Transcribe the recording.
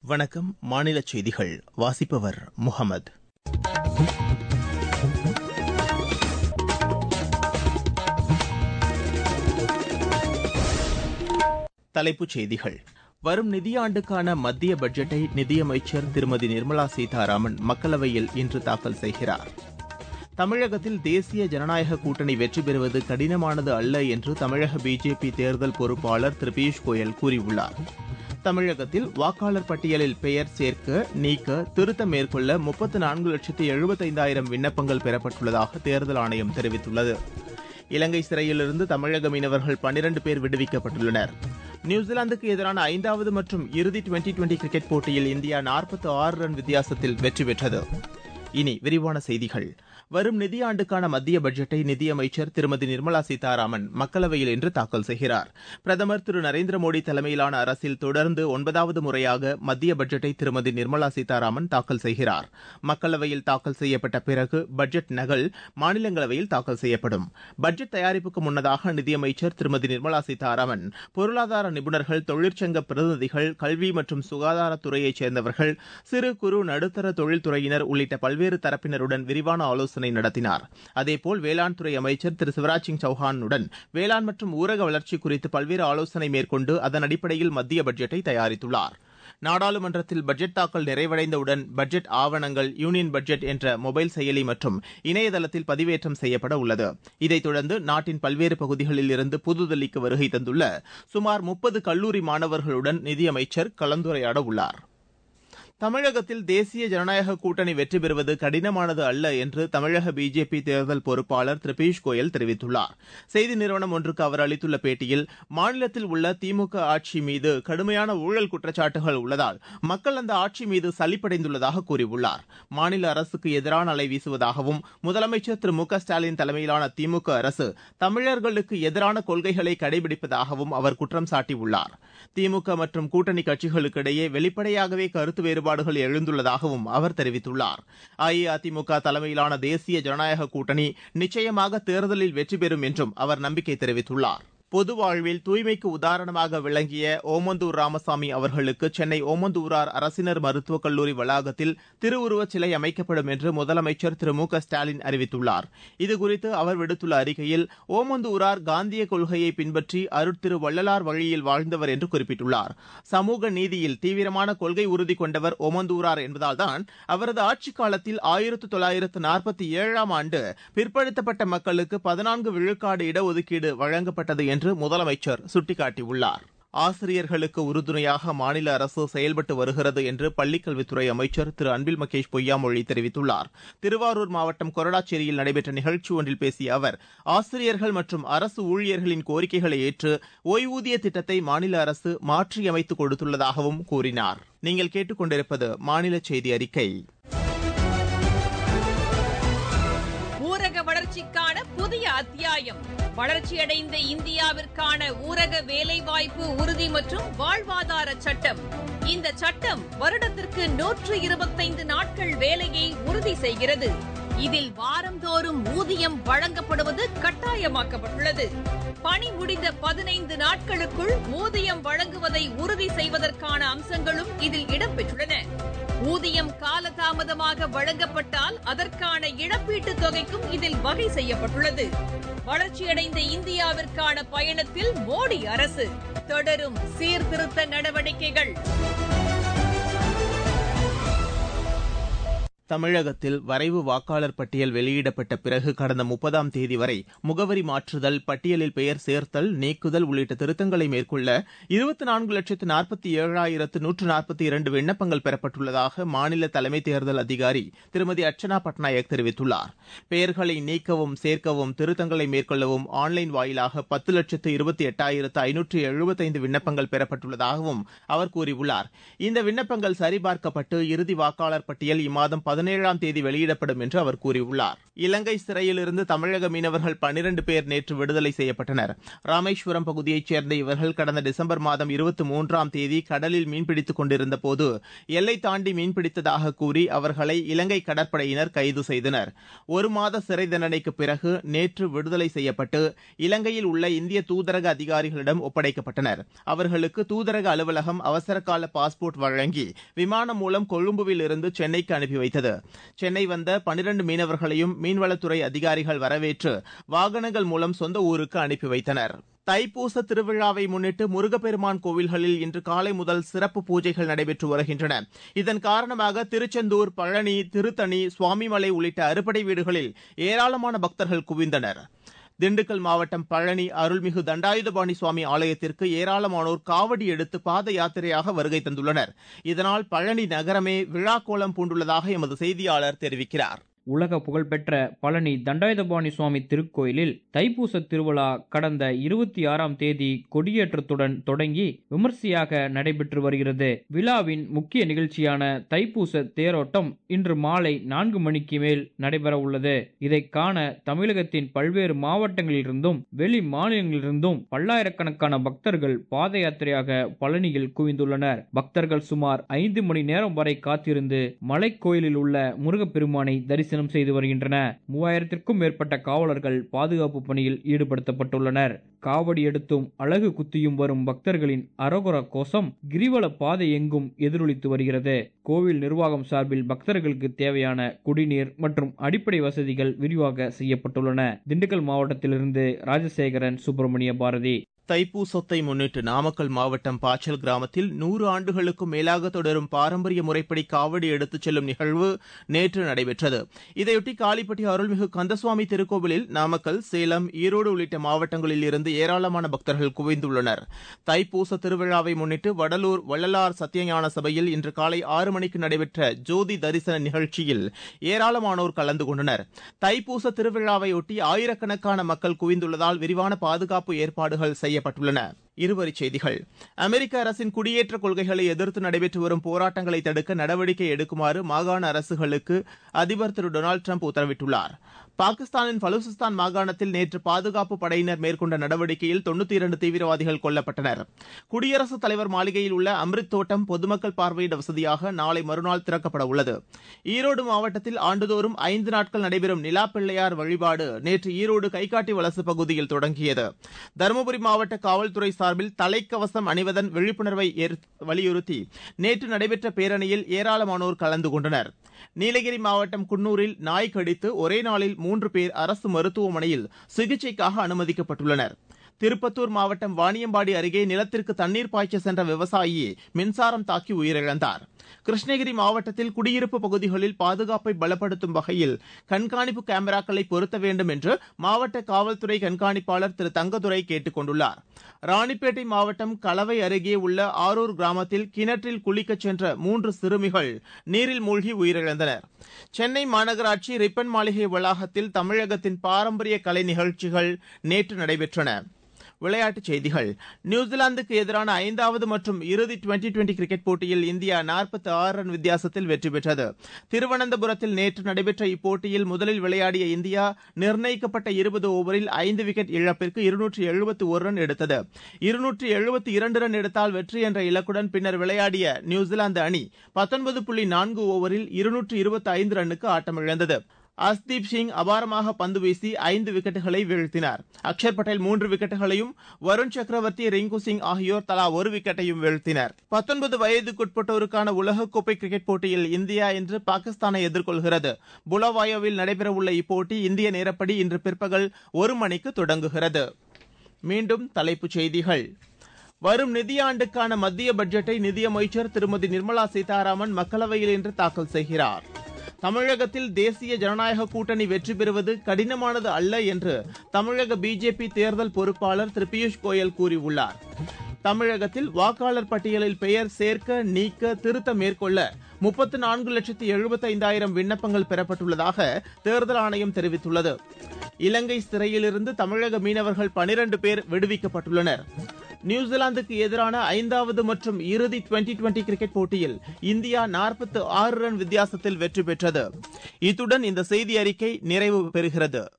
வணக்கம் மாநில செய்திகள் வாசிப்பவர் முகமது தலைப்புச் செய்திகள் வரும் நிதியாண்டுக்கான மத்திய பட்ஜெட்டை நிதியமைச்சர் திருமதி நிர்மலா சீதாராமன் மக்களவையில் இன்று தாக்கல் செய்கிறார் தமிழகத்தில் தேசிய ஜனநாயக கூட்டணி வெற்றி பெறுவது கடினமானது அல்ல என்று தமிழக பிஜேபி தேர்தல் பொறுப்பாளர் திரு பியூஷ் கோயல் கூறியுள்ளார் தமிழகத்தில் வாக்காளர் பட்டியலில் பெயர் சேர்க்க நீக்க திருத்தம் மேற்கொள்ள முப்பத்து நான்கு லட்சத்து எழுபத்தைந்தாயிரம் விண்ணப்பங்கள் பெறப்பட்டுள்ளதாக தேர்தல் ஆணையம் தெரிவித்துள்ளது இலங்கை சிறையிலிருந்து தமிழக மீனவர்கள் பன்னிரண்டு பேர் விடுவிக்கப்பட்டுள்ளனர் நியூசிலாந்துக்கு எதிரான ஐந்தாவது மற்றும் இறுதி டுவெண்டி டுவெண்டி கிரிக்கெட் போட்டியில் இந்தியா நாற்பத்து ஆறு ரன் வித்தியாசத்தில் வெற்றி பெற்றது இனி விரிவான செய்திகள் வரும் நிதியாண்டுக்கான மத்திய பட்ஜெட்டை நிதியமைச்சர் திருமதி நிர்மலா சீதாராமன் மக்களவையில் இன்று தாக்கல் செய்கிறார் பிரதமர் திரு நரேந்திர மோடி தலைமையிலான அரசில் தொடர்ந்து ஒன்பதாவது முறையாக மத்திய பட்ஜெட்டை திருமதி நிர்மலா சீதாராமன் தாக்கல் செய்கிறார் மக்களவையில் தாக்கல் செய்யப்பட்ட பிறகு பட்ஜெட் நகல் மாநிலங்களவையில் தாக்கல் செய்யப்படும் பட்ஜெட் தயாரிப்புக்கு முன்னதாக நிதியமைச்சர் திருமதி நிர்மலா சீதாராமன் பொருளாதார நிபுணர்கள் தொழிற்சங்க பிரதிநிதிகள் கல்வி மற்றும் சுகாதாரத்துறையைச் சேர்ந்தவர்கள் சிறு குறு நடுத்தர தொழில்துறையினர் உள்ளிட்ட பல்வேறு தரப்பினருடன் விரிவான ஆலோசனை நடத்தினார் அதேபோல் வேளாண் துறை அமைச்சர் திரு சிவராஜ் சிங் சௌஹானுடன் வேளாண் மற்றும் ஊரக வளர்ச்சி குறித்து பல்வேறு ஆலோசனை மேற்கொண்டு அதன் அடிப்படையில் மத்திய பட்ஜெட்டை தயாரித்துள்ளார் நாடாளுமன்றத்தில் பட்ஜெட் தாக்கல் நிறைவடைந்தவுடன் பட்ஜெட் ஆவணங்கள் யூனியன் பட்ஜெட் என்ற மொபைல் செயலி மற்றும் இணையதளத்தில் பதிவேற்றம் செய்யப்பட உள்ளது இதைத் தொடர்ந்து நாட்டின் பல்வேறு பகுதிகளில் இருந்து புதுதில்லிக்கு வருகை தந்துள்ள சுமார் முப்பது கல்லூரி மாணவர்களுடன் நிதியமைச்சர் கலந்துரையாட உள்ளார் தமிழகத்தில் தேசிய ஜனநாயக கூட்டணி வெற்றி பெறுவது கடினமானது அல்ல என்று தமிழக பிஜேபி தேர்தல் பொறுப்பாளர் திரு பியூஷ் கோயல் தெரிவித்துள்ளார் செய்தி நிறுவனம் ஒன்றுக்கு அவர் அளித்துள்ள பேட்டியில் மாநிலத்தில் உள்ள திமுக ஆட்சி மீது கடுமையான ஊழல் குற்றச்சாட்டுகள் உள்ளதால் மக்கள் அந்த ஆட்சி மீது சலிப்படைந்துள்ளதாக கூறியுள்ளார் மாநில அரசுக்கு எதிரான அலை வீசுவதாகவும் முதலமைச்சர் திரு மு க ஸ்டாலின் தலைமையிலான திமுக அரசு தமிழர்களுக்கு எதிரான கொள்கைகளை கடைபிடிப்பதாகவும் அவர் குற்றம் சாட்டியுள்ளார் திமுக மற்றும் கூட்டணி கட்சிகளுக்கிடையே வெளிப்படையாகவே கருத்து வேறுபாடு வேறுபாடுகள் எழுந்துள்ளதாகவும் அவர் தெரிவித்துள்ளார் அஇஅதிமுக தலைமையிலான தேசிய ஜனநாயக கூட்டணி நிச்சயமாக தேர்தலில் வெற்றி பெறும் என்றும் அவர் நம்பிக்கை தெரிவித்துள்ளார் பொது வாழ்வில் தூய்மைக்கு உதாரணமாக விளங்கிய ஓமந்தூர் ராமசாமி அவர்களுக்கு சென்னை ஓமந்தூரார் அரசினர் மருத்துவக் கல்லூரி வளாகத்தில் திருவுருவச் சிலை அமைக்கப்படும் என்று முதலமைச்சர் திரு மு க ஸ்டாலின் அறிவித்துள்ளார் இதுகுறித்து அவர் விடுத்துள்ள அறிக்கையில் ஓமந்தூரார் காந்திய கொள்கையை பின்பற்றி அருட்திரு வள்ளலார் வழியில் வாழ்ந்தவர் என்று குறிப்பிட்டுள்ளார் சமூக நீதியில் தீவிரமான கொள்கை உறுதி கொண்டவர் ஓமந்தூரார் என்பதால்தான் அவரது ஆட்சிக் காலத்தில் ஆயிரத்து தொள்ளாயிரத்து நாற்பத்தி ஏழாம் ஆண்டு பிற்படுத்தப்பட்ட மக்களுக்கு பதினான்கு விழுக்காடு இடஒதுக்கீடு வழங்கப்பட்டது என்று முதலமைச்சர் சுட்டிக்காட்டியுள்ளார் ஆசிரியர்களுக்கு உறுதுணையாக மாநில அரசு செயல்பட்டு வருகிறது என்று பள்ளிக்கல்வித்துறை அமைச்சர் திரு அன்பில் மகேஷ் பொய்யாமொழி தெரிவித்துள்ளார் திருவாரூர் மாவட்டம் கொரடாச்சேரியில் நடைபெற்ற நிகழ்ச்சி ஒன்றில் பேசிய அவர் ஆசிரியர்கள் மற்றும் அரசு ஊழியர்களின் கோரிக்கைகளை ஏற்று ஓய்வூதிய திட்டத்தை மாநில அரசு மாற்றியமைத்து கொடுத்துள்ளதாகவும் கூறினார் நீங்கள் கேட்டுக்கொண்டிருப்பது மாநில செய்தி அறிக்கை ஊரக வளர்ச்சிக்கான புதிய அத்தியாயம் வளர்ச்சியடைந்த இந்தியாவிற்கான ஊரக வேலைவாய்ப்பு உறுதி மற்றும் வாழ்வாதார சட்டம் இந்த சட்டம் வருடத்திற்கு நூற்று இருபத்தைந்து நாட்கள் வேலையை உறுதி செய்கிறது இதில் வாரந்தோறும் ஊதியம் வழங்கப்படுவது கட்டாயமாக்கப்பட்டுள்ளது பணி முடிந்த பதினைந்து நாட்களுக்குள் ஊதியம் வழங்குவதை உறுதி செய்வதற்கான அம்சங்களும் இதில் இடம்பெற்றுள்ளன ஊதியம் காலதாமதமாக வழங்கப்பட்டால் அதற்கான இழப்பீட்டுத் தொகைக்கும் இதில் வகை செய்யப்பட்டுள்ளது வளர்ச்சியடைந்த இந்தியாவிற்கான பயணத்தில் மோடி அரசு தொடரும் சீர்திருத்த நடவடிக்கைகள் தமிழகத்தில் வரைவு வாக்காளர் பட்டியல் வெளியிடப்பட்ட பிறகு கடந்த முப்பதாம் தேதி வரை முகவரி மாற்றுதல் பட்டியலில் பெயர் சேர்த்தல் நீக்குதல் உள்ளிட்ட திருத்தங்களை மேற்கொள்ள இருபத்தி நான்கு லட்சத்து நாற்பத்தி ஏழாயிரத்து நூற்று நாற்பத்தி இரண்டு விண்ணப்பங்கள் பெறப்பட்டுள்ளதாக மாநில தலைமை தேர்தல் அதிகாரி திருமதி அர்ச்சனா பட்நாயக் தெரிவித்துள்ளார் பெயர்களை நீக்கவும் சேர்க்கவும் திருத்தங்களை மேற்கொள்ளவும் ஆன்லைன் வாயிலாக பத்து லட்சத்து இருபத்தி எட்டாயிரத்து ஐநூற்று எழுபத்தைந்து விண்ணப்பங்கள் பெறப்பட்டுள்ளதாகவும் அவர் கூறியுள்ளார் இந்த விண்ணப்பங்கள் சரிபார்க்கப்பட்டு இறுதி வாக்காளர் பட்டியல் இம்மாதம் பதினேழாம் தேதி வெளியிடப்படும் என்று அவர் கூறியுள்ளார் இலங்கை சிறையிலிருந்து தமிழக மீனவர்கள் பனிரண்டு பேர் நேற்று விடுதலை செய்யப்பட்டனர் ராமேஸ்வரம் பகுதியைச் சேர்ந்த இவர்கள் கடந்த டிசம்பர் மாதம் இருபத்தி மூன்றாம் தேதி கடலில் மீன்பிடித்துக் கொண்டிருந்த போது எல்லை தாண்டி மீன்பிடித்ததாக கூறி அவர்களை இலங்கை கடற்படையினர் கைது செய்தனர் ஒரு மாத சிறை தண்டனைக்கு பிறகு நேற்று விடுதலை செய்யப்பட்டு இலங்கையில் உள்ள இந்திய தூதரக அதிகாரிகளிடம் ஒப்படைக்கப்பட்டனர் அவர்களுக்கு தூதரக அலுவலகம் அவசர கால பாஸ்போர்ட் வழங்கி விமானம் மூலம் கொழும்புவில் இருந்து சென்னைக்கு அனுப்பி வைத்தது சென்னை வந்த பனிரண்டு மீனவர்களையும் மீன்வளத்துறை அதிகாரிகள் வரவேற்று வாகனங்கள் மூலம் சொந்த ஊருக்கு அனுப்பி வைத்தனர் தைப்பூச திருவிழாவை முன்னிட்டு முருகப்பெருமான் கோவில்களில் இன்று காலை முதல் சிறப்பு பூஜைகள் நடைபெற்று வருகின்றன இதன் காரணமாக திருச்செந்தூர் பழனி திருத்தணி சுவாமிமலை உள்ளிட்ட அறுபடை வீடுகளில் ஏராளமான பக்தர்கள் குவிந்தனர் திண்டுக்கல் மாவட்டம் பழனி அருள்மிகு தண்டாயுதபாணி சுவாமி ஆலயத்திற்கு ஏராளமானோர் காவடி எடுத்து பாத யாத்திரையாக வருகை தந்துள்ளனர் இதனால் பழனி நகரமே விழாக்கோலம் பூண்டுள்ளதாக எமது செய்தியாளர் தெரிவிக்கிறார் உலக புகழ்பெற்ற பழனி தண்டாயுதபாணி சுவாமி திருக்கோயிலில் தைப்பூச திருவிழா கடந்த இருபத்தி ஆறாம் தேதி கொடியேற்றத்துடன் தொடங்கி விமர்சையாக நடைபெற்று வருகிறது விழாவின் முக்கிய நிகழ்ச்சியான தைப்பூச தேரோட்டம் இன்று மாலை நான்கு மணிக்கு மேல் நடைபெற உள்ளது இதை காண தமிழகத்தின் பல்வேறு மாவட்டங்களிலிருந்தும் வெளி மாநிலங்களிலிருந்தும் பல்லாயிரக்கணக்கான பக்தர்கள் பாத யாத்திரையாக பழனியில் குவிந்துள்ளனர் பக்தர்கள் சுமார் ஐந்து மணி நேரம் வரை காத்திருந்து மலைக்கோயிலில் உள்ள முருகப்பெருமானை தரிசனம் தரிசனம் செய்து வருகின்றன மூவாயிரத்திற்கும் மேற்பட்ட காவலர்கள் பாதுகாப்பு பணியில் ஈடுபடுத்தப்பட்டுள்ளனர் காவடி எடுத்தும் அழகு குத்தியும் வரும் பக்தர்களின் அரோகர கோஷம் கிரிவல பாதை எங்கும் எதிரொலித்து வருகிறது கோவில் நிர்வாகம் சார்பில் பக்தர்களுக்கு தேவையான குடிநீர் மற்றும் அடிப்படை வசதிகள் விரிவாக செய்யப்பட்டுள்ளன திண்டுக்கல் மாவட்டத்திலிருந்து ராஜசேகரன் சுப்பிரமணிய பாரதி தைப்பூசத்தை முன்னிட்டு நாமக்கல் மாவட்டம் பாச்சல் கிராமத்தில் நூறு ஆண்டுகளுக்கும் மேலாக தொடரும் பாரம்பரிய முறைப்படி காவடி எடுத்துச் செல்லும் நிகழ்வு நேற்று நடைபெற்றது இதையொட்டி காளிப்பட்டி அருள்மிகு கந்தசுவாமி திருக்கோவிலில் நாமக்கல் சேலம் ஈரோடு உள்ளிட்ட மாவட்டங்களில் இருந்து ஏராளமான பக்தர்கள் குவிந்துள்ளனர் தைப்பூச திருவிழாவை முன்னிட்டு வடலூர் வள்ளலார் சத்தியஞான சபையில் இன்று காலை ஆறு மணிக்கு நடைபெற்ற ஜோதி தரிசன நிகழ்ச்சியில் ஏராளமானோர் கலந்து கொண்டனர் தைப்பூச திருவிழாவையொட்டி ஆயிரக்கணக்கான மக்கள் குவிந்துள்ளதால் விரிவான பாதுகாப்பு ஏற்பாடுகள் செய்ய செய்யப்பட்டுள்ளன இருவரிச் செய்திகள் அமெரிக்க அரசின் குடியேற்ற கொள்கைகளை எதிர்த்து நடைபெற்று வரும் போராட்டங்களை தடுக்க நடவடிக்கை எடுக்குமாறு மாகாண அரசுகளுக்கு அதிபர் திரு டொனால்டு டிரம்ப் உத்தரவிட்டுள்ளார் பாகிஸ்தானின் பலுசிஸ்தான் மாகாணத்தில் நேற்று பாதுகாப்பு படையினர் மேற்கொண்ட நடவடிக்கையில் தொண்ணூத்தி இரண்டு தீவிரவாதிகள் கொல்லப்பட்டனர் குடியரசுத் தலைவர் மாளிகையில் உள்ள அம்ரித் தோட்டம் பொதுமக்கள் பார்வையிட வசதியாக நாளை மறுநாள் திறக்கப்பட உள்ளது ஈரோடு மாவட்டத்தில் ஆண்டுதோறும் ஐந்து நாட்கள் நடைபெறும் நிலா பிள்ளையார் வழிபாடு நேற்று ஈரோடு கைகாட்டி வலசு பகுதியில் தொடங்கியது தருமபுரி மாவட்ட காவல்துறை சார்பில் தலைக்கவசம் அணிவதன் விழிப்புணர்வை வலியுறுத்தி நேற்று நடைபெற்ற பேரணியில் ஏராளமானோர் கலந்து கொண்டனர் நீலகிரி மாவட்டம் குன்னூரில் நாய் கடித்து ஒரே நாளில் மூன்று பேர் அரசு மருத்துவமனையில் சிகிச்சைக்காக அனுமதிக்கப்பட்டுள்ளனர் திருப்பத்தூர் மாவட்டம் வாணியம்பாடி அருகே நிலத்திற்கு தண்ணீர் பாய்ச்ச சென்ற விவசாயியை மின்சாரம் தாக்கி உயிரிழந்தார் கிருஷ்ணகிரி மாவட்டத்தில் குடியிருப்பு பகுதிகளில் பாதுகாப்பை பலப்படுத்தும் வகையில் கண்காணிப்பு கேமராக்களை பொருத்த வேண்டும் என்று மாவட்ட காவல்துறை கண்காணிப்பாளர் திரு தங்கதுரை கேட்டுக் கொண்டுள்ளார் ராணிப்பேட்டை மாவட்டம் கலவை அருகே உள்ள ஆரூர் கிராமத்தில் கிணற்றில் குளிக்கச் சென்ற மூன்று சிறுமிகள் நீரில் மூழ்கி உயிரிழந்தனர் சென்னை மாநகராட்சி ரிப்பன் மாளிகை வளாகத்தில் தமிழகத்தின் பாரம்பரிய கலை நிகழ்ச்சிகள் நேற்று நடைபெற்றன விளையாட்டுச் செய்திகள் நியூசிலாந்துக்கு எதிரான ஐந்தாவது மற்றும் இறுதி டுவெண்டி டுவெண்டி கிரிக்கெட் போட்டியில் இந்தியா நாற்பத்தி ஆறு ரன் வித்தியாசத்தில் வெற்றி பெற்றது திருவனந்தபுரத்தில் நேற்று நடைபெற்ற இப்போட்டியில் முதலில் விளையாடிய இந்தியா நிர்ணயிக்கப்பட்ட இருபது ஓவரில் ஐந்து விக்கெட் இழப்பிற்கு இருநூற்று எழுபத்து ஒரு ரன் எடுத்தது இருநூற்று எழுபத்தி இரண்டு ரன் எடுத்தால் வெற்றி என்ற இலக்குடன் பின்னர் விளையாடிய நியூசிலாந்து அணி பத்தொன்பது புள்ளி நான்கு ஓவரில் இருநூற்று இருபத்தி ஐந்து ரன்னுக்கு ஆட்டமிழந்தது அஸ்தீப் சிங் அபாரமாக பந்து வீசி ஐந்து விக்கெட்டுகளை வீழ்த்தினார் அக்ஷர் பட்டேல் மூன்று விக்கெட்டுகளையும் வருண் சக்கரவர்த்தி ரிங்கு சிங் ஆகியோர் தலா ஒரு விக்கெட்டையும் வீழ்த்தினர் பத்தொன்பது வயதுக்குட்பட்டோருக்கான உலகக்கோப்பை கிரிக்கெட் போட்டியில் இந்தியா இன்று பாகிஸ்தானை எதிர்கொள்கிறது புலவாயோவில் நடைபெறவுள்ள இப்போட்டி இந்திய நேரப்படி இன்று பிற்பகல் ஒரு மணிக்கு தொடங்குகிறது மீண்டும் தலைப்புச் செய்திகள் வரும் நிதியாண்டுக்கான மத்திய பட்ஜெட்டை நிதியமைச்சர் திருமதி நிர்மலா சீதாராமன் மக்களவையில் இன்று தாக்கல் செய்கிறார் தமிழகத்தில் தேசிய ஜனநாயக கூட்டணி வெற்றி பெறுவது கடினமானது அல்ல என்று தமிழக பிஜேபி தேர்தல் பொறுப்பாளர் திரு பியூஷ் கோயல் கூறியுள்ளார் தமிழகத்தில் வாக்காளர் பட்டியலில் பெயர் சேர்க்க நீக்க திருத்த மேற்கொள்ள முப்பத்து நான்கு லட்சத்து எழுபத்தைந்தாயிரம் விண்ணப்பங்கள் பெறப்பட்டுள்ளதாக தேர்தல் ஆணையம் தெரிவித்துள்ளது இலங்கை சிறையிலிருந்து தமிழக மீனவர்கள் பனிரண்டு பேர் விடுவிக்கப்பட்டுள்ளனர் நியூசிலாந்துக்கு எதிரான ஐந்தாவது மற்றும் இறுதி டுவெண்டி டுவெண்டி கிரிக்கெட் போட்டியில் இந்தியா நாற்பத்து ஆறு ரன் வித்தியாசத்தில் வெற்றி பெற்றது இத்துடன் இந்த செய்தி அறிக்கை நிறைவு பெறுகிறது